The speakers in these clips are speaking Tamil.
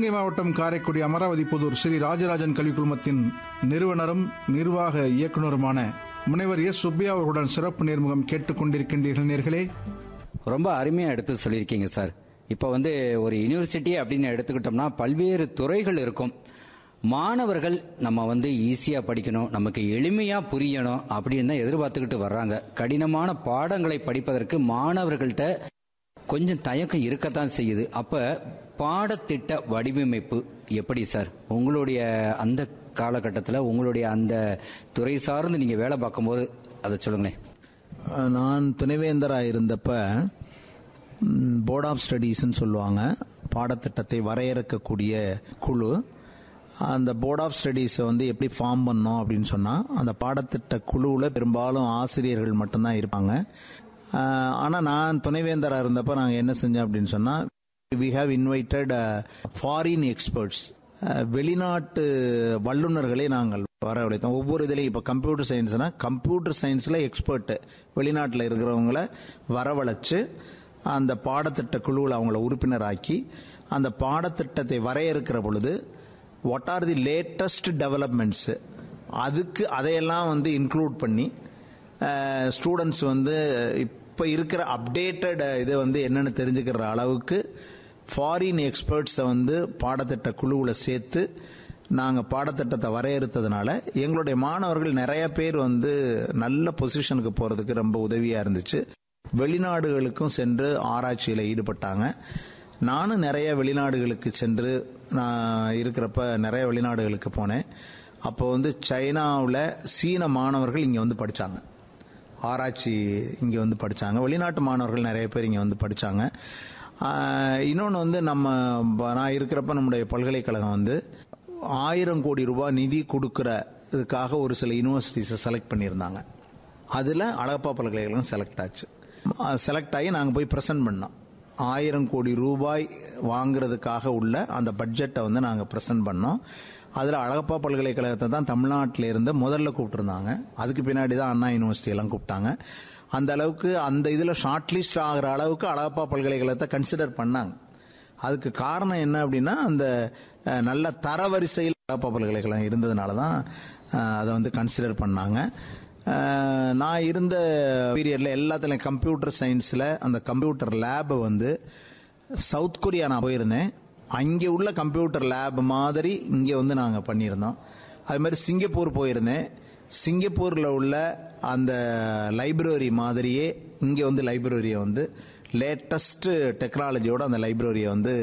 சிவகங்கை மாவட்டம் காரைக்குடி அமராவதி புதூர் ஸ்ரீ ராஜராஜன் கல்விக் குழுமத்தின் நிறுவனரும் நிர்வாக இயக்குநருமான முனைவர் எஸ் சுப்பையா அவர்களுடன் சிறப்பு நேர்முகம் கேட்டுக் கொண்டிருக்கின்றீர்கள் நேர்களே ரொம்ப அருமையாக எடுத்து சொல்லியிருக்கீங்க சார் இப்போ வந்து ஒரு யூனிவர்சிட்டி அப்படின்னு எடுத்துக்கிட்டோம்னா பல்வேறு துறைகள் இருக்கும் மாணவர்கள் நம்ம வந்து ஈஸியாக படிக்கணும் நமக்கு எளிமையாக புரியணும் அப்படின்னு தான் எதிர்பார்த்துக்கிட்டு வர்றாங்க கடினமான பாடங்களை படிப்பதற்கு மாணவர்கள்ட்ட கொஞ்சம் தயக்கம் இருக்கத்தான் செய்யுது அப்போ பாடத்திட்ட வடிவமைப்பு எப்படி சார் உங்களுடைய அந்த காலகட்டத்தில் உங்களுடைய அந்த துறை சார்ந்து நீங்கள் வேலை பார்க்கும்போது அதை சொல்லுங்களேன் நான் துணைவேந்தராக இருந்தப்ப போர்ட் ஆஃப் ஸ்டடீஸ்ன்னு சொல்லுவாங்க பாடத்திட்டத்தை வரையறுக்கக்கூடிய குழு அந்த போர்ட் ஆஃப் ஸ்டடீஸை வந்து எப்படி ஃபார்ம் பண்ணோம் அப்படின்னு சொன்னால் அந்த பாடத்திட்ட குழுவில் பெரும்பாலும் ஆசிரியர்கள் மட்டும்தான் இருப்பாங்க ஆனால் நான் துணைவேந்தராக இருந்தப்ப நாங்கள் என்ன செஞ்சோம் அப்படின்னு சொன்னால் we have invited foreign experts வெளிநாட்டு வல்லுநர்களை நாங்கள் வரவழைத்தோம் ஒவ்வொரு இதுலையும் இப்போ கம்ப்யூட்டர் சயின்ஸ்னா கம்ப்யூட்டர் சயின்ஸில் எக்ஸ்பர்ட்டு வெளிநாட்டில் இருக்கிறவங்கள வரவழைச்சு அந்த பாடத்திட்ட குழுவில் அவங்கள உறுப்பினராக்கி அந்த பாடத்திட்டத்தை வரையறுக்கிற பொழுது what are the latest developments அதுக்கு அதையெல்லாம் வந்து இன்க்ளூட் பண்ணி ஸ்டூடெண்ட்ஸ் வந்து இப்போ இருக்கிற அப்டேட்டட் இது வந்து என்னென்னு தெரிஞ்சுக்கிற அளவுக்கு ஃபாரின் எக்ஸ்பர்ட்ஸை வந்து பாடத்திட்ட குழுவில் சேர்த்து நாங்கள் பாடத்திட்டத்தை வரையறுத்ததுனால எங்களுடைய மாணவர்கள் நிறைய பேர் வந்து நல்ல பொசிஷனுக்கு போகிறதுக்கு ரொம்ப உதவியாக இருந்துச்சு வெளிநாடுகளுக்கும் சென்று ஆராய்ச்சியில் ஈடுபட்டாங்க நானும் நிறைய வெளிநாடுகளுக்கு சென்று நான் இருக்கிறப்ப நிறைய வெளிநாடுகளுக்கு போனேன் அப்போ வந்து சைனாவில் சீன மாணவர்கள் இங்கே வந்து படித்தாங்க ஆராய்ச்சி இங்கே வந்து படித்தாங்க வெளிநாட்டு மாணவர்கள் நிறைய பேர் இங்கே வந்து படித்தாங்க இன்னொன்று வந்து நம்ம நான் இருக்கிறப்ப நம்முடைய பல்கலைக்கழகம் வந்து ஆயிரம் கோடி ரூபாய் நிதி கொடுக்குற இதுக்காக ஒரு சில யூனிவர்சிட்டிஸை செலக்ட் பண்ணியிருந்தாங்க அதில் அழகப்பா பல்கலைக்கழகம் செலக்ட் ஆச்சு செலக்ட் ஆகி நாங்கள் போய் ப்ரெசென்ட் பண்ணோம் ஆயிரம் கோடி ரூபாய் வாங்குறதுக்காக உள்ள அந்த பட்ஜெட்டை வந்து நாங்கள் ப்ரெசென்ட் பண்ணோம் அதில் அழகப்பா பல்கலைக்கழகத்தை தான் தமிழ்நாட்டில் இருந்து முதல்ல கூப்பிட்டுருந்தாங்க அதுக்கு பின்னாடி தான் அண்ணா யூனிவர்சிட்டி எல்லாம் கூப்பிட்டாங்க அந்த அளவுக்கு அந்த இதில் ஷார்ட் லிஸ்ட் ஆகிற அளவுக்கு அழகப்பா பல்கலைக்கழகத்தை கன்சிடர் பண்ணாங்க அதுக்கு காரணம் என்ன அப்படின்னா அந்த நல்ல தரவரிசையில் அழகப்பா பல்கலைக்கழகம் இருந்ததுனால தான் அதை வந்து கன்சிடர் பண்ணாங்க நான் இருந்த பீரியடில் எல்லாத்துலேயும் கம்ப்யூட்டர் சயின்ஸில் அந்த கம்ப்யூட்டர் லேபை வந்து சவுத் கொரியா நான் போயிருந்தேன் அங்கே உள்ள கம்ப்யூட்டர் லேப் மாதிரி இங்கே வந்து நாங்கள் பண்ணியிருந்தோம் அது மாதிரி சிங்கப்பூர் போயிருந்தேன் சிங்கப்பூரில் உள்ள அந்த லைப்ரரி மாதிரியே இங்கே வந்து லைப்ரரியை வந்து லேட்டஸ்ட்டு டெக்னாலஜியோட அந்த லைப்ரரியை வந்து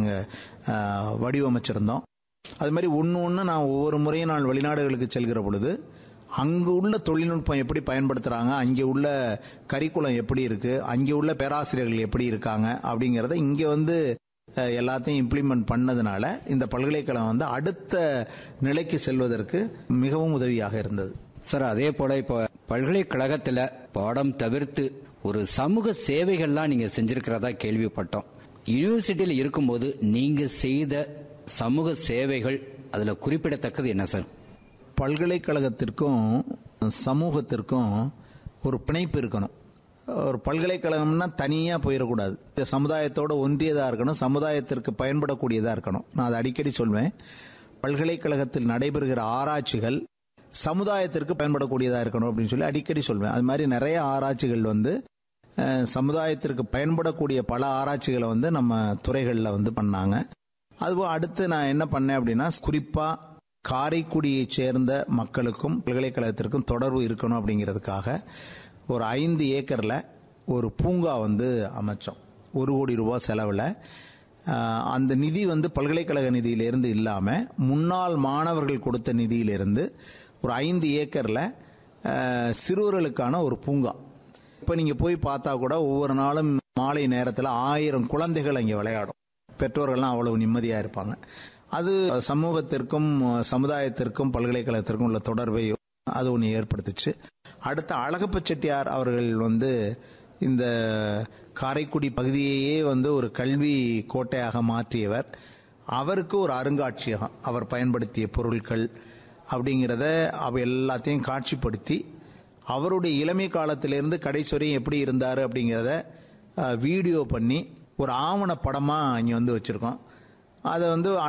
நாங்கள் வடிவமைச்சிருந்தோம் அது மாதிரி ஒன்று ஒன்று நான் ஒவ்வொரு முறையும் நான் வெளிநாடுகளுக்கு செல்கிற பொழுது அங்கே உள்ள தொழில்நுட்பம் எப்படி பயன்படுத்துகிறாங்க அங்கே உள்ள கரிக்குலம் எப்படி இருக்குது அங்கே உள்ள பேராசிரியர்கள் எப்படி இருக்காங்க அப்படிங்கிறத இங்கே வந்து எல்லாத்தையும் இம்ப்ளிமெண்ட் பண்ணதுனால இந்த பல்கலைக்கழகம் வந்து அடுத்த நிலைக்கு செல்வதற்கு மிகவும் உதவியாக இருந்தது சார் அதே போல இப்போ பல்கலைக்கழகத்தில் பாடம் தவிர்த்து ஒரு சமூக சேவைகள்லாம் நீங்க செஞ்சிருக்கிறதா கேள்விப்பட்டோம் யூனிவர்சிட்டியில் இருக்கும்போது நீங்க செய்த சமூக சேவைகள் அதுல குறிப்பிடத்தக்கது என்ன சார் பல்கலைக்கழகத்திற்கும் சமூகத்திற்கும் ஒரு பிணைப்பு இருக்கணும் ஒரு பல்கலைக்கழகம்னா தனியாக போயிடக்கூடாது சமுதாயத்தோட ஒன்றியதாக இருக்கணும் சமுதாயத்திற்கு பயன்படக்கூடியதாக இருக்கணும் நான் அதை அடிக்கடி சொல்வேன் பல்கலைக்கழகத்தில் நடைபெறுகிற ஆராய்ச்சிகள் சமுதாயத்திற்கு பயன்படக்கூடியதாக இருக்கணும் அப்படின்னு சொல்லி அடிக்கடி சொல்வேன் அது மாதிரி நிறைய ஆராய்ச்சிகள் வந்து சமுதாயத்திற்கு பயன்படக்கூடிய பல ஆராய்ச்சிகளை வந்து நம்ம துறைகளில் வந்து பண்ணாங்க அதுபோல் அடுத்து நான் என்ன பண்ணேன் அப்படின்னா குறிப்பாக காரைக்குடியை சேர்ந்த மக்களுக்கும் பல்கலைக்கழகத்திற்கும் தொடர்பு இருக்கணும் அப்படிங்கிறதுக்காக ஒரு ஐந்து ஏக்கரில் ஒரு பூங்கா வந்து அமைச்சோம் ஒரு கோடி ரூபாய் செலவில் அந்த நிதி வந்து பல்கலைக்கழக நிதியிலிருந்து இல்லாமல் முன்னாள் மாணவர்கள் கொடுத்த நிதியிலிருந்து ஒரு ஐந்து ஏக்கரில் சிறுவர்களுக்கான ஒரு பூங்கா இப்போ நீங்கள் போய் பார்த்தா கூட ஒவ்வொரு நாளும் மாலை நேரத்தில் ஆயிரம் குழந்தைகள் அங்கே விளையாடும் பெற்றோர்கள்லாம் அவ்வளவு நிம்மதியாக இருப்பாங்க அது சமூகத்திற்கும் சமுதாயத்திற்கும் பல்கலைக்கழகத்திற்கும் உள்ள தொடர்பை அது ஒன்று ஏற்படுத்துச்சு அடுத்த அழகப்ப செட்டியார் அவர்கள் வந்து இந்த காரைக்குடி பகுதியையே வந்து ஒரு கல்வி கோட்டையாக மாற்றியவர் அவருக்கு ஒரு அருங்காட்சியகம் அவர் பயன்படுத்திய பொருட்கள் அப்படிங்கிறத அவ எல்லாத்தையும் காட்சிப்படுத்தி அவருடைய இளமை காலத்திலிருந்து கடைசி வரையும் எப்படி இருந்தார் அப்படிங்கிறத வீடியோ பண்ணி ஒரு ஆவண படமாக இங்கே வந்து வச்சுருக்கோம் அதை வந்து